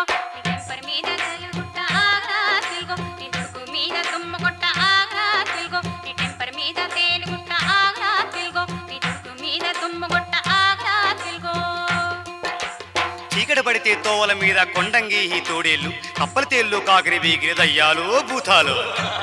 నీ టెంపర్ మీద తెలుగుట్ట ఆగ్రా తెలుగు నీ తుడుకు మీద తుమ్మ కొట్ట ఆగ్రా తెలుగు నీ టెంపర్ మీద తేలుగుట్ట ఆగ్రా తెలుగు నీ తుడుకు మీద తుమ్మ కొట్ట ఆగ్రా తెలుగు చీకటి పడితే తోవల మీద కొండంగి ఈ తోడేళ్ళు కప్పల తేళ్ళు కాకిరి బీగిరి దయ్యాలు భూతాలు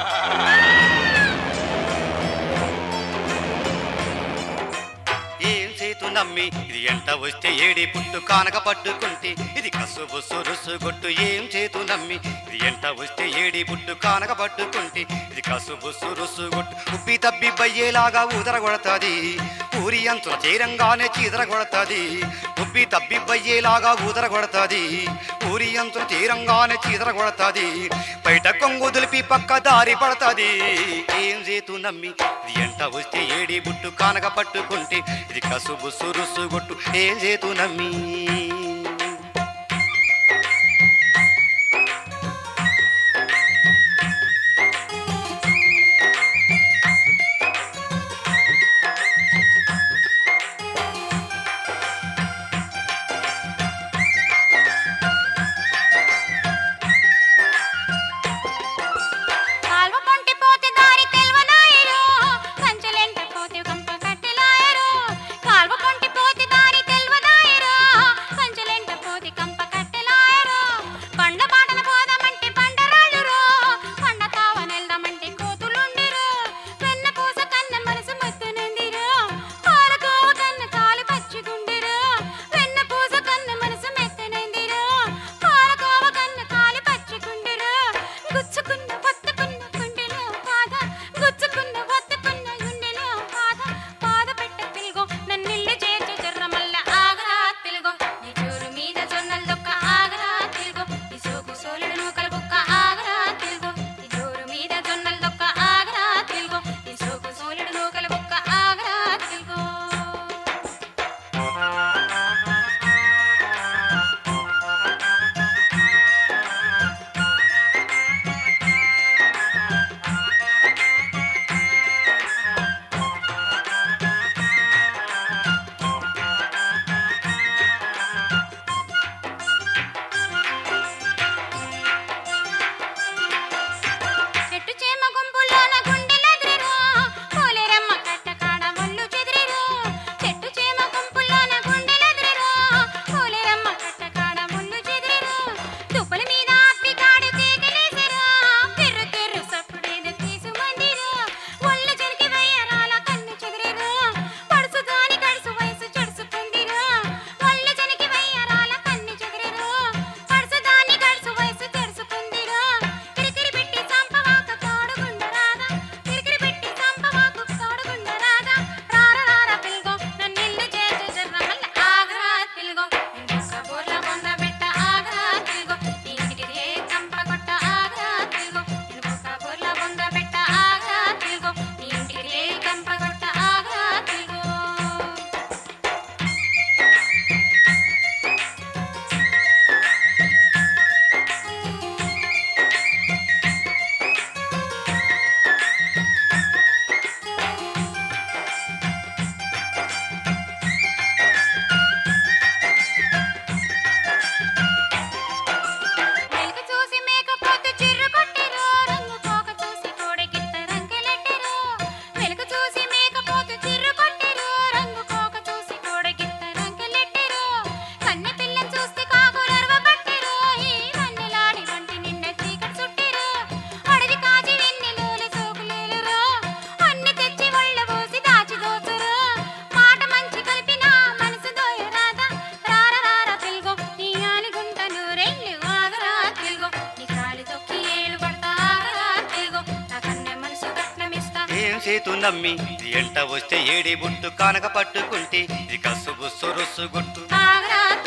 ఏం చేతు నమ్మి ఇది ఎంట వస్తే ఏడి పుట్టు కానక పట్టుకుంటే ఇది కసు బుస్సు రుసు కొట్టు ఏం చేతు నమ్మి ఇది ఎంట వస్తే ఏడి పుట్టు కానక పట్టుకుంటే ఇది కసు బుస్సు రుసు కొట్టు ఉబ్బి తబ్బి బయ్యేలాగా ఊదర కొడతాది ఊరి అంచుల చేరంగానే చీదర కొడతాది ఉబ్బి తబ్బి బయ్యేలాగా ఊదర కొడతాది ఊరి అంచుల చేరంగానే చీదర కొడతాది బయట కొంగు దులిపి పక్క దారి పడతాది ఏం చేతు నమ్మి ఇది ఎంట వస్తే ఏడి బుట్టు కానక పట్టుకుంటే ఇది కసుబు సురుసు గొట్టు ఏం చేతు నమ్మి కాల్వ కొంటి పోతే దారి తెల్వనాయరు కంచెలెంట పోతే కంప కట్టెలాయరు కాల్వ కొంటి పోతే దారి తెల్వనాయరు కంచెలెంట పోతే కంప కట్టెలాయరు కొండ బాటన పోదామంటే పండరాళ్ళురు కొండ కావనెల్దామంటే కోతులుండిరు వెన్న పూస కన్న మనసు మత్తునందిరు పాలకోవ కన్న కాలు పచ్చిగుండిరు వెన్న పూస కన్న మనసు మెత్తనందిరు పాలకోవ కన్న కాలు పచ్చిగుండిరు గుచ్చుకున్న ఒత్తుకున్న గుండెలో బాధ గుచ్చుకున్న ఒత్తుకున్న గుండెలో బాధ బాధ పెట్ట పిలుగో నన్నిల్లు చేర్చు జర్రమల్ల ఆగరా తెలుగో నీ చూరు మీద జొన్నల దొక్క ఆగరా తెలుగో నీ సోకు సోలుడు నూకల బుక్క ఆగరా తెలుగో నీ చూరు మీద జొన్నల దొక్క ఆగరా తెలుగో నీ సోకు సోలుడు నూకల బుక్క ఆగరా తెలుగో చెట్టు చేమ గుంపులోన గుండెలెదిరిరు పోలేరమ్మ కట్ట కాడ ముళ్ళు చెదిరిరు చెట్టు చేమ గుంపులోన గుండెలెదిరిరు పోలేరమ్మ కట్ట కాడ ముళ్ళు చెదిరిరు తుప్పల మీద అప్పి కాడు తీగలేసిరు తిర్రు తిర్రు సప్పుడేదో తీసు మందిరు ఒళ్ళు చెరికి వయ్యరాల కన్ను చెదిరిరు పడుసు దాని కడుసు వయసు చెడుసుకుందిరు ఒళ్ళు చెరికి వయ్యరాల కన్ను చెదిరిరు పడుసు దాని కడుసు వయసు తెరుసుకుందిరు కిరికిరి పెట్టి చంపవాక తోడుగుండరాదా కిరికిరి పెట్టి చంపవాకు తోడుగుండరాదా రార రార పిల్గో నన్నిల్లు చేర్చు జర్రమల్ల ఆగరా పిల్గో ఇంకొక బోర్ల బొంద పెట్ట ఆగరా పిల్గో ఇంటికి చంప కొట్ట ఆగరా పిల్గో ఇంకొక బోర్ల బొంద పెట్ట ఆగరా పిల్గో ఇంటికి చంప కొట్ట ఆగరా పిల్గో మెలిక చూసి మేకపోతు చిర్రు కొట్టిరు రంగు కోక చూసి కోడి గిత్త రంకెలెట్టిరు మెలిక చూసి మేకపోతు చిర్రు కొట్టిరు రంగు కోక చూసి కోడి గిత్త రంకెలెట్టిరు కన్నె పిల్లని చూస్తే కాకులర్వ పట్టిరు ఈ వన్నెలాడి వంటి నిండా చీకటి చుట్టిరు అడవి కాచి వెన్నెలూలు సోకులేలురు అన్ని తెచ్చి ఒళ్ళ పోసి దాచి దోచురు మాట మంచి కలిపిన మనసు దోయరాదా రార రార పిల్గో నీ ఆలిగుంట నూరెళ్ళు ఆగరా తిల్గో నీ కాలి తొక్కి ఏలు పడతా ఆగరా తిల్గో నా కన్నె మనసు కట్నమిస్తా ఏం చేతు నమ్మి ఇది ఎంట వస్తే ఏడి బుట్టు కానక పట్టుకుంటే ఇది కసుబు సొరుసు గుట్టు ఆగరా